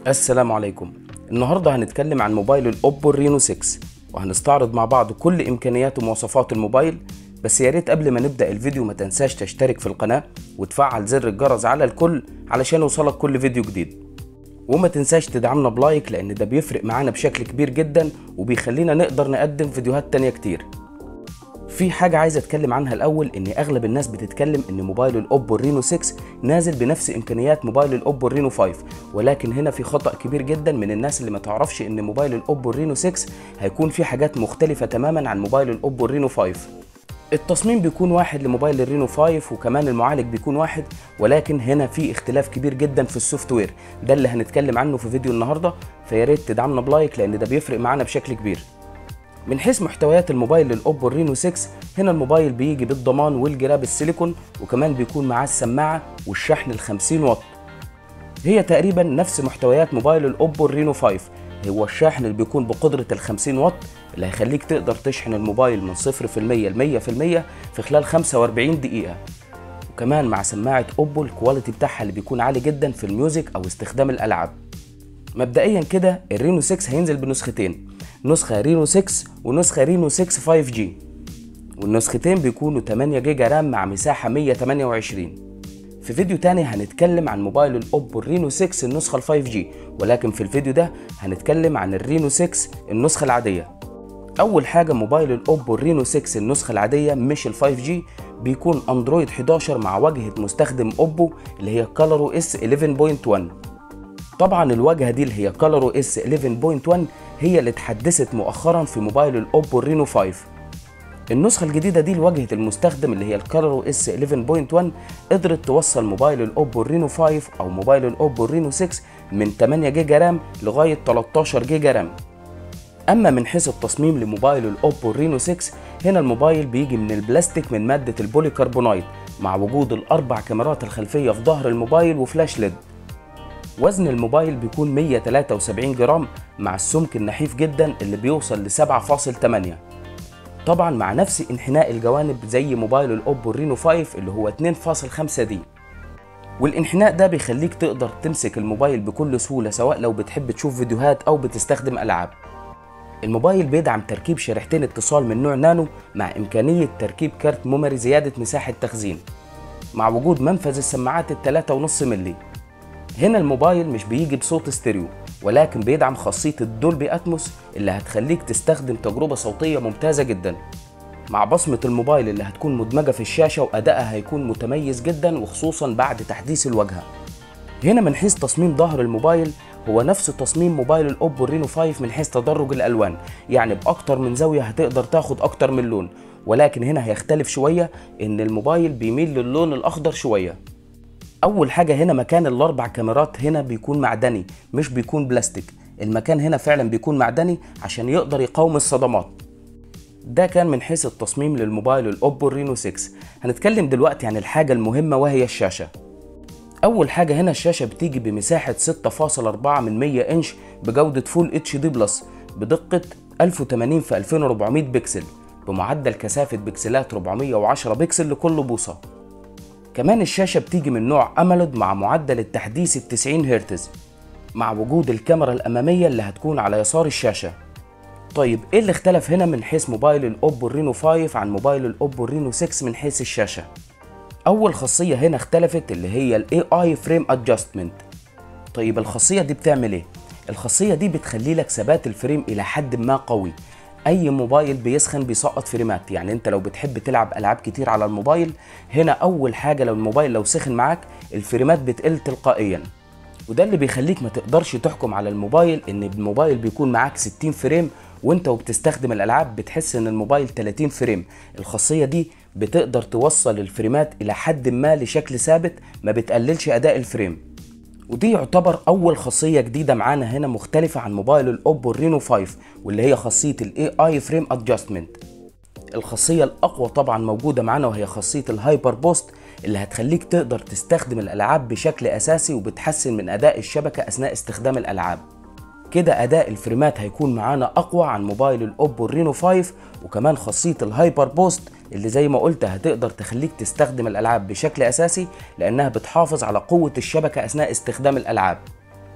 السلام عليكم النهارده هنتكلم عن موبايل الاوبو رينو 6 وهنستعرض مع بعض كل امكانيات ومواصفات الموبايل بس يا ريت قبل ما نبدا الفيديو ما تنساش تشترك في القناه وتفعل زر الجرس على الكل علشان يوصلك كل فيديو جديد وما تنساش تدعمنا بلايك لان ده بيفرق معانا بشكل كبير جدا وبيخلينا نقدر نقدم فيديوهات تانية كتير في حاجة عايز اتكلم عنها الاول ان اغلب الناس بتتكلم ان موبايل الاوبو رينو 6 نازل بنفس امكانيات موبايل الاوبو رينو 5 ولكن هنا في خطأ كبير جدا من الناس اللي ما تعرفش ان موبايل الاوبو رينو 6 هيكون فيه حاجات مختلفة تماما عن موبايل الاوبو رينو 5 التصميم بيكون واحد لموبايل الرينو 5 وكمان المعالج بيكون واحد ولكن هنا في اختلاف كبير جدا في السوفت وير ده اللي هنتكلم عنه في فيديو النهارده فيا ريت تدعمنا بلايك لان ده بيفرق معانا بشكل كبير من حيث محتويات الموبايل للاوبو رينو 6 هنا الموبايل بيجي بالضمان والجراب السيليكون وكمان بيكون معاه السماعه والشحن ال 50 واط هي تقريبا نفس محتويات موبايل الاوبو رينو 5 هو الشاحن اللي بيكون بقدره ال 50 واط اللي هيخليك تقدر تشحن الموبايل من 0% ل 100% في خلال 45 دقيقه وكمان مع سماعه اوبو الكواليتي بتاعها اللي بيكون عالي جدا في الميوزك او استخدام الالعاب مبدئيا كده الرينو 6 هينزل بنسختين نسخة رينو 6 ونسخة رينو 6 5G والنسختين بيكونوا 8 جيجا رام مع مساحة 128 في فيديو تاني هنتكلم عن موبايل الاوبو الرينو 6 النسخة ال 5G ولكن في الفيديو ده هنتكلم عن الرينو 6 النسخة العادية أول حاجة موبايل الاوبو الرينو 6 النسخة العادية مش ال 5G بيكون اندرويد 11 مع واجهة مستخدم اوبو اللي هي كالرو اس 11.1 طبعا الواجهة دي اللي هي كالرو اس 11.1 هي اللي اتحدثت مؤخرا في موبايل الاوبو رينو 5 النسخة الجديدة دي لواجهة المستخدم اللي هي الكالرو اس 11.1 قدرت توصل موبايل الاوبو رينو 5 او موبايل الاوبو رينو 6 من 8 جيجا رام لغاية 13 جيجا رام اما من حيث التصميم لموبايل الاوبو رينو 6 هنا الموبايل بيجي من البلاستيك من مادة البوليكربونايد مع وجود الاربع كاميرات الخلفية في ظهر الموبايل وفلاش ليد وزن الموبايل بيكون 173 جرام مع السمك النحيف جدا اللي بيوصل ل 7.8 طبعا مع نفس انحناء الجوانب زي موبايل الاوبو رينو 5 اللي هو 2.5 دي والانحناء ده بيخليك تقدر تمسك الموبايل بكل سهولة سواء لو بتحب تشوف فيديوهات او بتستخدم العاب الموبايل بيدعم تركيب شريحتين اتصال من نوع نانو مع امكانية تركيب كارت ميموري زيادة مساحة تخزين مع وجود منفذ السماعات ال 3.5 مللي هنا الموبايل مش بيجي بصوت ستيريو ولكن بيدعم خاصية الدولبي أتموس اللي هتخليك تستخدم تجربة صوتية ممتازة جدا مع بصمة الموبايل اللي هتكون مدمجة في الشاشة وأدائها هيكون متميز جدا وخصوصا بعد تحديث الواجهة هنا من حيث تصميم ظهر الموبايل هو نفس تصميم موبايل الاوبو رينو 5 من حيث تدرج الالوان يعني باكتر من زاويه هتقدر تاخد اكتر من لون ولكن هنا هيختلف شويه ان الموبايل بيميل للون الاخضر شويه اول حاجه هنا مكان الاربع كاميرات هنا بيكون معدني مش بيكون بلاستيك المكان هنا فعلا بيكون معدني عشان يقدر يقاوم الصدمات ده كان من حيث التصميم للموبايل الاوبو رينو 6 هنتكلم دلوقتي عن الحاجه المهمه وهي الشاشه اول حاجه هنا الشاشه بتيجي بمساحه 6.4 من 100 انش بجوده فول اتش دي بلس بدقه 1080 في 2400 بكسل بمعدل كثافه بكسلات 410 بكسل لكل بوصه كمان الشاشة بتيجي من نوع أموليد مع معدل التحديث ال 90 هرتز مع وجود الكاميرا الأمامية اللي هتكون على يسار الشاشة طيب ايه اللي اختلف هنا من حيث موبايل الاوبو رينو 5 عن موبايل الاوبو رينو 6 من حيث الشاشة اول خاصية هنا اختلفت اللي هي الاي اي فريم ادجستمنت طيب الخاصية دي بتعمل ايه الخاصية دي بتخلي لك ثبات الفريم الى حد ما قوي اي موبايل بيسخن بيسقط فريمات يعني انت لو بتحب تلعب العاب كتير على الموبايل هنا اول حاجه لو الموبايل لو سخن معاك الفريمات بتقل تلقائيا وده اللي بيخليك ما تقدرش تحكم على الموبايل ان الموبايل بيكون معاك 60 فريم وانت وبتستخدم الالعاب بتحس ان الموبايل 30 فريم الخاصيه دي بتقدر توصل الفريمات الى حد ما لشكل ثابت ما بتقللش اداء الفريم ودي يعتبر اول خاصيه جديده معانا هنا مختلفه عن موبايل الاوبو رينو 5 واللي هي خاصيه الاي اي فريم ادجستمنت الخاصيه الاقوى طبعا موجوده معانا وهي خاصيه الهايبر بوست اللي هتخليك تقدر تستخدم الالعاب بشكل اساسي وبتحسن من اداء الشبكه اثناء استخدام الالعاب كده اداء الفريمات هيكون معانا اقوى عن موبايل الاوبو رينو 5 وكمان خاصيه الهايبر بوست اللي زي ما قلت هتقدر تخليك تستخدم الالعاب بشكل اساسي لانها بتحافظ على قوه الشبكه اثناء استخدام الالعاب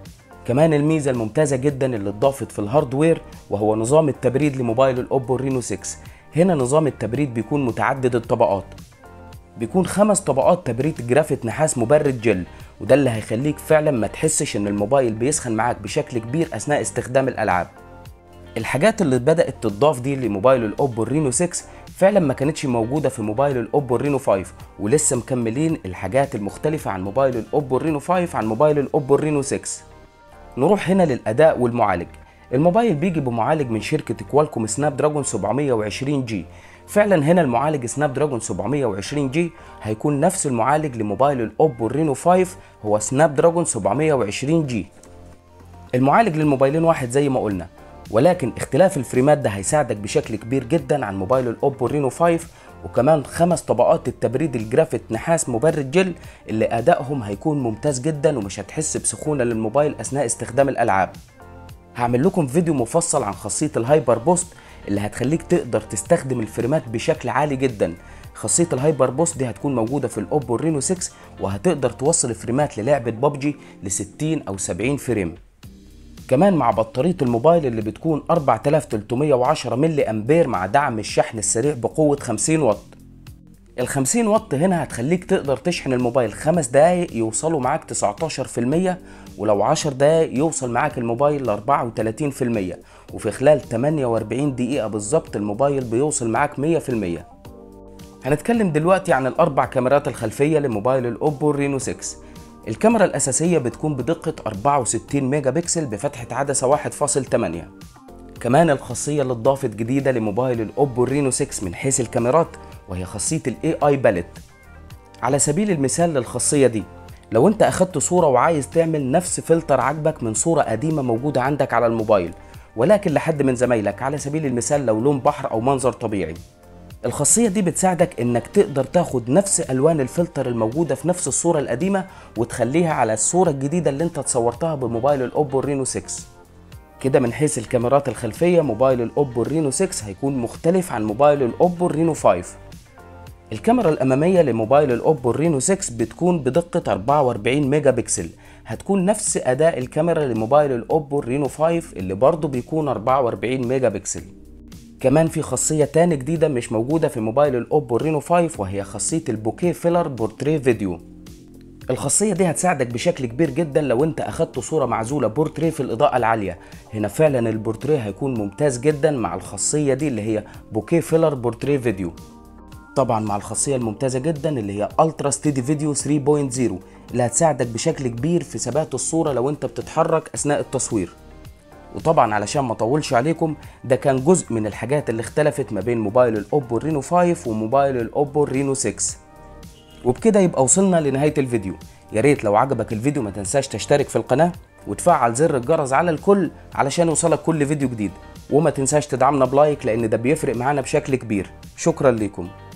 كمان الميزة الممتازة جدا اللي اتضافت في الهاردوير وهو نظام التبريد لموبايل الاوبو رينو 6 هنا نظام التبريد بيكون متعدد الطبقات بيكون خمس طبقات تبريد جرافة نحاس مبرد جل وده اللي هيخليك فعلا ما تحسش ان الموبايل بيسخن معاك بشكل كبير اثناء استخدام الالعاب الحاجات اللي بدأت تضاف دي لموبايل الاوبو رينو 6 فعلا ما كانتش موجودة في موبايل الاوبو رينو 5 ولسه مكملين الحاجات المختلفة عن موبايل الاوبو رينو 5 عن موبايل الاوبو رينو 6 نروح هنا للأداء والمعالج الموبايل بيجي بمعالج من شركة كوالكوم سناب دراجون 720 جي فعلا هنا المعالج سناب دراجون 720 جي هيكون نفس المعالج لموبايل الاوبو رينو 5 هو سناب دراجون 720 جي المعالج للموبايلين واحد زي ما قلنا ولكن اختلاف الفريمات ده هيساعدك بشكل كبير جدا عن موبايل الاوبو رينو 5 وكمان خمس طبقات التبريد الجرافيت نحاس مبرد جل اللي ادائهم هيكون ممتاز جدا ومش هتحس بسخونه للموبايل اثناء استخدام الالعاب هعمل لكم فيديو مفصل عن خاصيه الهايبر بوست اللي هتخليك تقدر تستخدم الفريمات بشكل عالي جدا خاصية الهايبر بوست دي هتكون موجودة في الأوبو رينو 6 وهتقدر توصل فريمات للعبة ببجي ل 60 أو 70 فريم كمان مع بطارية الموبايل اللي بتكون 4310 ملي أمبير مع دعم الشحن السريع بقوة 50 واط ال 50 واط هنا هتخليك تقدر تشحن الموبايل 5 دقايق يوصلوا معاك 19% ولو 10 دقايق يوصل معاك الموبايل ل 34% وفي خلال 48 دقيقة بالظبط الموبايل بيوصل معاك 100% هنتكلم دلوقتي عن الأربع كاميرات الخلفية لموبايل الأوبو رينو 6 الكاميرا الأساسية بتكون بدقة 64 ميجا بكسل بفتحة عدسة 1.8 كمان الخاصية اللي اتضافت جديدة لموبايل الأوبو رينو 6 من حيث الكاميرات وهي خاصية ال AI Palette على سبيل المثال للخاصية دي لو انت اخدت صورة وعايز تعمل نفس فلتر عجبك من صورة قديمة موجودة عندك على الموبايل ولكن لحد من زمايلك على سبيل المثال لو لون بحر او منظر طبيعي الخاصية دي بتساعدك انك تقدر تاخد نفس الوان الفلتر الموجودة في نفس الصورة القديمة وتخليها على الصورة الجديدة اللي انت تصورتها بموبايل الاوبو رينو 6 كده من حيث الكاميرات الخلفية موبايل الاوبو رينو 6 هيكون مختلف عن موبايل الاوبو رينو 5 الكاميرا الأمامية لموبايل الأوبو رينو 6 بتكون بدقة 44 ميجا بكسل هتكون نفس أداء الكاميرا لموبايل الأوبو رينو 5 اللي برضه بيكون 44 ميجا بكسل كمان في خاصية تاني جديدة مش موجودة في موبايل الأوبو رينو 5 وهي خاصية البوكيه فيلر بورتريه فيديو الخاصية دي هتساعدك بشكل كبير جدا لو انت اخدت صورة معزولة بورتريه في الإضاءة العالية هنا فعلا البورتريه هيكون ممتاز جدا مع الخاصية دي اللي هي بوكيه فيلر بورتريه فيديو طبعا مع الخاصيه الممتازه جدا اللي هي الترا ستيدي فيديو 3.0 اللي هتساعدك بشكل كبير في ثبات الصوره لو انت بتتحرك اثناء التصوير وطبعا علشان ما اطولش عليكم ده كان جزء من الحاجات اللي اختلفت ما بين موبايل الاوبو رينو 5 وموبايل الاوبو رينو 6 وبكده يبقى وصلنا لنهايه الفيديو يا ريت لو عجبك الفيديو ما تنساش تشترك في القناه وتفعل زر الجرس على الكل علشان يوصلك كل فيديو جديد وما تنساش تدعمنا بلايك لان ده بيفرق معانا بشكل كبير شكرا لكم